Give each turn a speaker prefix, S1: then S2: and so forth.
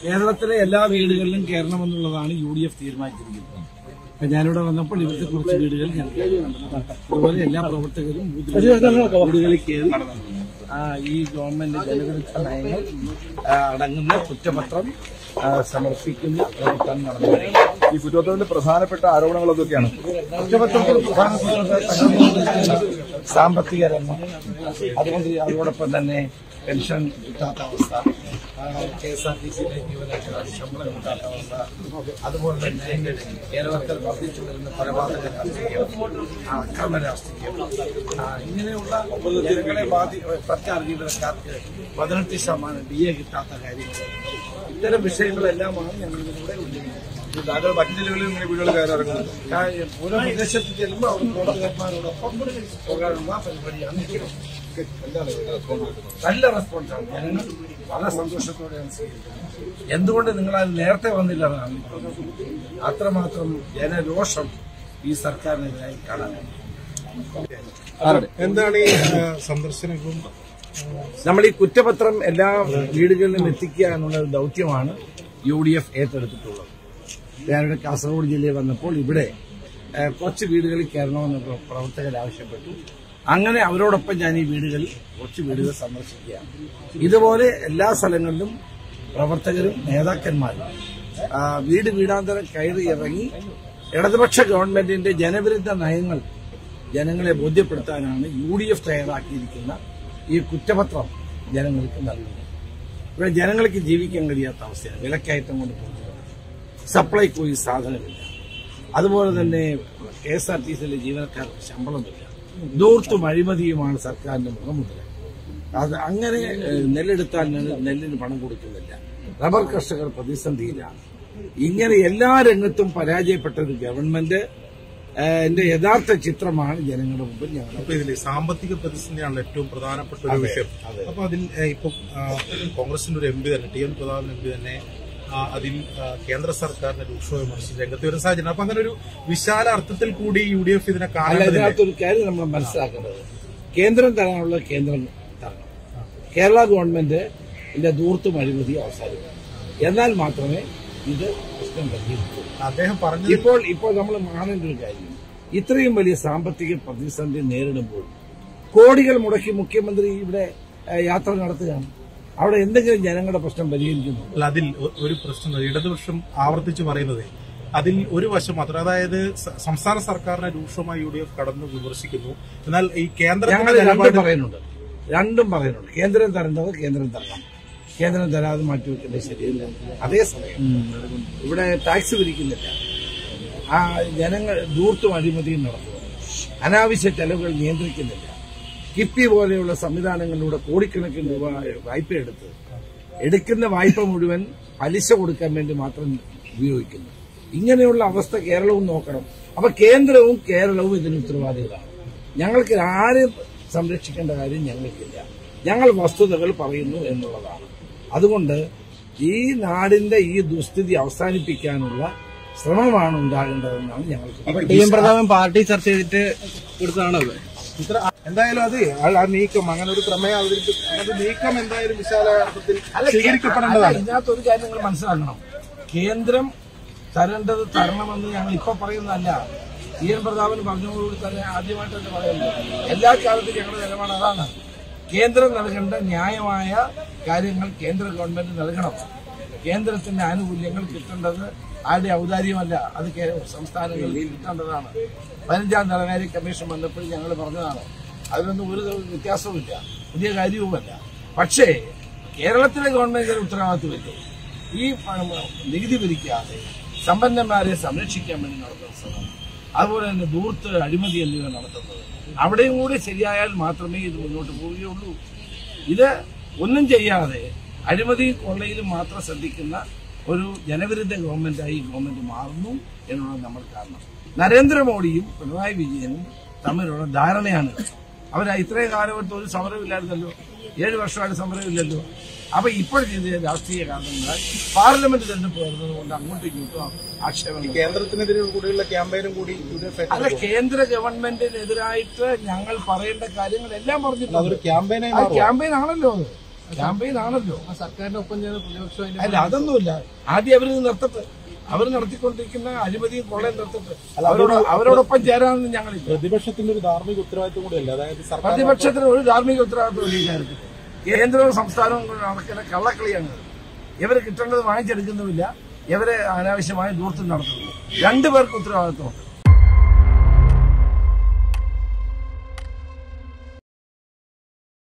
S1: കേരളത്തിലെ എല്ലാ വീടുകളിലും കയറണമെന്നുള്ളതാണ് യു ഡി എഫ് തീരുമാനിച്ചിരിക്കുന്നത് അപ്പൊ ഞാനിവിടെ വന്നപ്പോൾ ഇവിടുത്തെ കുറച്ച് വീടുകൾ ഞാൻ അതുപോലെ എല്ലാ പ്രവർത്തകരും ബൂത്തിലെ വീടുകളിൽ കയറി ആ, ഈ ഗവൺമെന്റ് ജനവിരുദ്ധ നയങ്ങൾ ആ, അടങ്ങുന്ന കുറ്റപത്രം ആ, സമർപ്പിക്കുന്ന പ്രവർത്തനം നടന്നുകൊണ്ടിരിക്കുന്നു
S2: ഈ കുറ്റപത്രത്തിന്റെ പ്രധാനപ്പെട്ട ആരോപണങ്ങൾ എന്തൊക്കെയാണ്
S1: കുറ്റപത്രത്തിൽ പ്രധാനപ്പെട്ട തകർന്നുകൊണ്ടിരിക്കുന്ന സാമ്പത്തിക രംഗം അതുകൊണ്ട് അതോടൊപ്പം തന്നെ പെൻഷൻ കിട്ടാത്ത അവസ്ഥ കെ എസ് ആർ ടി സിയിലെ ജീവനക്കാരുടെ ശമ്പളം കിട്ടാത്ത അവസ്ഥ അതുപോലെ തന്നെ കേരളത്തിൽ വർദ്ധിച്ചു വരുന്ന കൊലപാതക രാഷ്ട്രീയം ആ, അക്രമ രാഷ്ട്രീയം ആ, ഇങ്ങനെയുള്ള ജനങ്ങളെ ബാധി സർക്കാർ ജീവനക്കാർക്ക് പതിനെട്ട് ശതമാനം ഡി എ കിട്ടാത്ത കാര്യങ്ങൾ ഇത്തരം വിഷയങ്ങളെല്ലാമാണ് ഞങ്ങൾ ഇതിലൂടെ ഉന്നയിക്കുന്നത്
S2: താങ്കൾ മറ്റു ജില്ലകളിൽ ഇങ്ങനെ വീടുകൾ കയറിറങ്ങുന്നുണ്ട്
S1: കാര്യം ഓരോ പ്രദേശത്ത് ചെല്ലുമ്പോൾ അവർ പ്രവർത്തകന്മാരോടൊപ്പം പോകാനുള്ള പരിപാടിയാണ് നിൽക്കുന്നത്. നല്ല റെസ്പോൺസാണ് ജനങ്ങൾ വളരെ സന്തോഷത്തോടെയാണ് സ്വീകരിക്കുന്നത് എന്തുകൊണ്ട് നിങ്ങൾ അത് നേരത്തെ വന്നില്ല എന്നാണ് ഇപ്പോൾ അത്രമാത്രം ജനരോഷം ഈ സർക്കാരിനെതിരായി കാണാൻ
S3: എന്താണ് ഈ ആ, സന്ദർശനം ഇപ്പം
S1: നമ്മൾ ഈ കുറ്റപത്രം എല്ലാ വീടുകളിലും എത്തിക്കുക എന്നുള്ള ഒരു ദൗത്യമാണ് യു ഡി എഫ് ഏറ്റെടുത്തിട്ടുള്ളത് ഞാനിവിടെ കാസർഗോഡ് ജില്ലയിൽ വന്നപ്പോൾ ഇവിടെ ഏഹ്, കുറച്ച് വീടുകളിൽ കയറണമെന്ന് പ്ര- പ്രവർത്തകർ ആവശ്യപ്പെട്ടു അങ്ങനെ അവരോടൊപ്പം ഞാൻ ഈ വീടുകളിൽ കുറച്ച് വീടുകൾ സന്ദർശിക്കുകയാണ് ഇതുപോലെ എല്ലാ സ്ഥലങ്ങളിലും പ്രവർത്തകരും നേതാക്കന്മാരും ആ, വീട് വീടാന്തരം കയറി ഇറങ്ങി ഇടതുപക്ഷ ഗവൺമെന്റിന്റെ ജനവിരുദ്ധ നയങ്ങൾ ജനങ്ങളെ ബോധ്യപ്പെടുത്താനാണ് യു ഡി എഫ് തയ്യാറാക്കിയിരിക്കുന്ന ഈ കുറ്റപത്രം ജനങ്ങൾക്ക് നൽകുന്നത് ഇവിടെ ജനങ്ങൾക്ക് ജീവിക്കാൻ കഴിയാത്ത അവസ്ഥയാണ് വിലക്കയറ്റം കൊണ്ട് പോകുന്നത് സപ്ലൈകോ ഈ സാധനമില്ല അതുപോലെ തന്നെ കെ എസ് ആർ ടി സിയിലെ ജീവനക്കാർക്ക് ശമ്പളമില്ല ദൂർത്തും അഴിമതിയുമാണ് സർക്കാരിന്റെ മുഖമുദ്ര അത് അങ്ങനെ ഏഹ്, നെല്ലെടുത്താൽ നെല്ല് നെല്ലിന് പണം കൊടുക്കുന്നില്ല റബ്ബർ കർഷകർ പ്രതിസന്ധിയിലാണ് ഇങ്ങനെ എല്ലാ രംഗത്തും പരാജയപ്പെട്ട ഒരു ഗവൺമെന്റ് ഏഹ്, ന്റെ യഥാർത്ഥ ചിത്രമാണ് ജനങ്ങളുടെ മുമ്പിൽ ഞങ്ങൾ
S3: ഇപ്പൊ ഇതില് സാമ്പത്തിക പ്രതിസന്ധിയാണല്ലോ ഏറ്റവും പ്രധാനപ്പെട്ട ഒരു വിഷയം അപ്പൊ അതിൽ ആ, ഇപ്പം ആ, കോൺഗ്രസിന്റെ ഒരു എം പി തന്നെ T N Prathapan M P തന്നെ ആ, അതിൽ ആ, കേന്ദ്ര സർക്കാരിനെ രൂക്ഷമായി വിമർശിച്ച് രംഗത്ത് വരുന്ന സാഹചര്യം അപ്പൊ അങ്ങനെ ഒരു വിശാല അർത്ഥത്തിൽ കൂടി യു ഡി എഫ് ഇതിനെ
S1: അല്ല
S3: കാണേണ്ടതില്ല
S1: ഇതിനകത്തൊരു കാര്യം നമ്മൾ മനസ്സിലാക്കേണ്ടത് കേന്ദ്രം തരാനുള്ള കേന്ദ്രം തരണം കേരള ഗവൺമെന്റ് ഇതിന്റെ ദൂർത്തും അഴിമതി അവസാനിക്കും എന്നാൽ മാത്രമേ ഇത് പ്രശ്നം പരിഹരിക്കൂ
S3: അദ്ദേഹം പറഞ്ഞത്
S1: ഇപ്പോൾ ഇപ്പോൾ നമ്മൾ കാണേണ്ട ഒരു കാര്യം ഇത്രയും വലിയ സാമ്പത്തിക പ്രതിസന്ധി നേരിടുമ്പോൾ കോടികൾ മുടക്കി മുഖ്യമന്ത്രി ഇവിടെ ഏഹ്, യാത്ര നടത്തുകയാണ് അവിടെ എന്തെങ്കിലും ജനങ്ങളുടെ പ്രശ്നം പരിഹരിക്കുന്നു
S3: അല്ല അതിൽ ഒ- ഒരു പ്രശ്നം ഇടതുപക്ഷം ആവർത്തിച്ച് പറയുന്നത് അതിൽ ഒരു വശം മാത്രം അതായത് സ- സംസ്ഥാന സർക്കാരിനെ രൂക്ഷമായി യു ഡി എഫ് കടന്നു വിമർശിക്കുന്നു എന്നാൽ ഈ
S1: ഞങ്ങൾ
S3: കേന്ദ്രത്തിന്റെ
S1: രണ്ടും
S3: നിലപാട്
S1: പറയുന്നുണ്ട് രണ്ടും പറയുന്നുണ്ട് കേന്ദ്രം തരേണ്ടത് കേന്ദ്രം തരണം കേന്ദ്രം തരാതെ മാറ്റിവെക്കേണ്ടത് ശരിയല്ല അതേസമയം ഇവിടെ ടാക്സ് പിരിക്കുന്നില്ല ആ ജനങ്ങൾ ദൂർത്തും അഴിമതിയും നടത്തുക അനാവശ്യ ചെലവുകൾ നിയന്ത്രിക്കുന്നില്ല കിഫ്ബി പോലെയുള്ള സംവിധാനങ്ങളിലൂടെ കോടിക്കണക്കിന് രൂപ വായ്പ എടുത്ത് എടുക്കുന്ന വായ്പ മുഴുവൻ പലിശ കൊടുക്കാൻ വേണ്ടി മാത്രം ഉപയോഗിക്കുന്നു ഇങ്ങനെയുള്ള അവസ്ഥ കേരളവും നോക്കണം അപ്പൊ കേന്ദ്രവും കേരളവും ഇതിന് ഉത്തരവാദികളാണ് ഞങ്ങൾക്ക് ആരും സംരക്ഷിക്കേണ്ട കാര്യം ഞങ്ങൾക്കില്ല ഞങ്ങൾ വസ്തുതകൾ പറയുന്നു എന്നുള്ളതാണ് അതുകൊണ്ട് ഈ നാടിന്റെ ഈ ദുസ്ഥിതി അവസാനിപ്പിക്കാനുള്ള ശ്രമമാണ് ഉണ്ടാകേണ്ടതെന്നാണ് ഞങ്ങൾക്ക്
S4: ടി എം പ്രതാപൻ പാർട്ടി ചർച്ച ചെയ്തിട്ട് കൊടുത്തതാണോ അത്
S3: ഇത്ര എന്തായാലും അത് ആ- ആ നീക്കം അങ്ങനെ ഒരു പ്രമേയം അവതരിപ്പി അങ്ങനത്തെ നീക്കം എന്തായാലും വിശാല അർത്ഥത്തിൽ
S1: അല്ല,
S3: സ്വീകരിക്കപ്പെടേണ്ടതാണ്
S1: അല്ല, ഇതിനകത്ത് ഒരു കാര്യം നിങ്ങൾ മനസ്സിലാക്കണം കേന്ദ്രം തരേണ്ടത് തരണമെന്ന് ഞങ്ങൾ ഇപ്പൊ പറയുന്നതല്ല ടി എൻ പ്രതാപൻ പറഞ്ഞതോടുകൂടി തന്നെ ആദ്യമായിട്ടല്ല പറയുന്നത് എല്ലാ കാലത്തും ഞങ്ങളുടെ നിലപാട് അതാണ് കേന്ദ്രം നൽകേണ്ട ന്യായമായ കാര്യങ്ങൾ കേന്ദ്ര ഗവൺമെന്റ് നൽകണം കേന്ദ്രത്തിന്റെ ആനുകൂല്യങ്ങൾ കിട്ടേണ്ടത് ആരുടെ ഔദാര്യമല്ല അത് കേ- സംസ്ഥാനങ്ങളിൽ കിട്ടേണ്ടതാണ് പതിനഞ്ചാം ധനകാര്യ കമ്മീഷൻ വന്നപ്പോൾ ഞങ്ങൾ പറഞ്ഞതാണ് അതിലൊന്നും ഒരു വ്യത്യാസവുമില്ല പുതിയ കാര്യവുമല്ല പക്ഷേ കേരളത്തിലെ ഗവൺമെന്റിന് ഉത്തരവാദിത്വമില്ലേ ഈ പണം നികുതി പിരിക്കാതെ സമ്പന്നന്മാരെ സംരക്ഷിക്കാൻ വേണ്ടി നടത്തുന്ന ശ്രമം അതുപോലെ തന്നെ ദൂർത്ത് അഴിമതി എന്നിവ നടത്തുന്നത് അവിടെയും കൂടി ശരിയായാൽ മാത്രമേ ഇത് മുന്നോട്ട് പോവുകയുള്ളൂ ഇത് ഒന്നും ചെയ്യാതെ അഴിമതിയും കൊള്ളയിലും മാത്രം ശ്രദ്ധിക്കുന്ന ഒരു ജനവിരുദ്ധ ഗവൺമെന്റായി ഈ ഗവൺമെന്റ് മാറുന്നു എന്നുള്ളത് നമ്മൾ കാരണം നരേന്ദ്രമോദിയും പിണറായി വിജയനും തമ്മിലുള്ള ധാരണയാണ് അവർ ഇത്രയും കാലഘട്ടം ഒരു സമരമില്ലായിരുന്നല്ലോ ഏഴ് വർഷമായിട്ട് സമരമില്ലല്ലോ അപ്പൊ ഇപ്പോൾ ചെയ്ത രാഷ്ട്രീയ കാരണങ്ങളാൽ പാർലമെന്റ് തെരഞ്ഞെടുപ്പ് വരുന്നത് കൊണ്ട് അങ്ങോട്ടും ഇങ്ങോട്ടും ആക്ഷേപങ്ങൾ
S3: കേന്ദ്രത്തിനെതിരെ കൂടിയുള്ള ക്യാമ്പയിനും കൂടി യു ഡി എഫ്
S1: അല്ല കേന്ദ്ര ഗവൺമെന്റിനെതിരായിട്ട് ഞങ്ങൾ പറയേണ്ട കാര്യങ്ങളെല്ലാം
S3: അതൊരു
S1: പറഞ്ഞിട്ടുണ്ട്
S3: ക്യാമ്പയിനായി
S1: ആ
S3: മാറും
S1: ക്യാമ്പയിൻ ആണല്ലോ അത് ക്യാമ്പയിൻ ആണല്ലോ
S4: സർക്കാരിനൊപ്പം ചേർന്ന് പ്രതിപക്ഷം അതിന്റെ
S1: അല്ല അതൊന്നുമില്ല ആദ്യം അവര് നിർത്തട്ടെ അവർ നടത്തിക്കൊണ്ടിരിക്കുന്ന അഴിമതിയും കൊള്ളയും നിർത്തട്ടെ അവരോട് അവരോടൊപ്പം ചേരാനൊന്നും ഞങ്ങളില്ല
S3: പ്രതിപക്ഷത്തിന്റെ ഒരു ധാർമ്മിക ഉത്തരവാദിത്വം കൂടിയല്ല അതായത് സർക്കാർ
S1: പ്രതിപക്ഷത്തിന് ഒരു ധാർമ്മിക ഉത്തരവാദിത്വം ഇല്ല ഈ കാര്യത്തിൽ കേന്ദ്രവും സംസ്ഥാനവും കൂടെ നടക്കുന്ന കള്ളക്കളിയാണ് ഇവര് കിട്ടേണ്ടത് വാങ്ങിച്ചെടുക്കുന്നുമില്ല ഇവരെ അനാവശ്യമായ ദൂരത്തിൽ നടത്തുന്നു രണ്ടുപേർക്ക് ഉത്തരവാദിത്വമുണ്ട്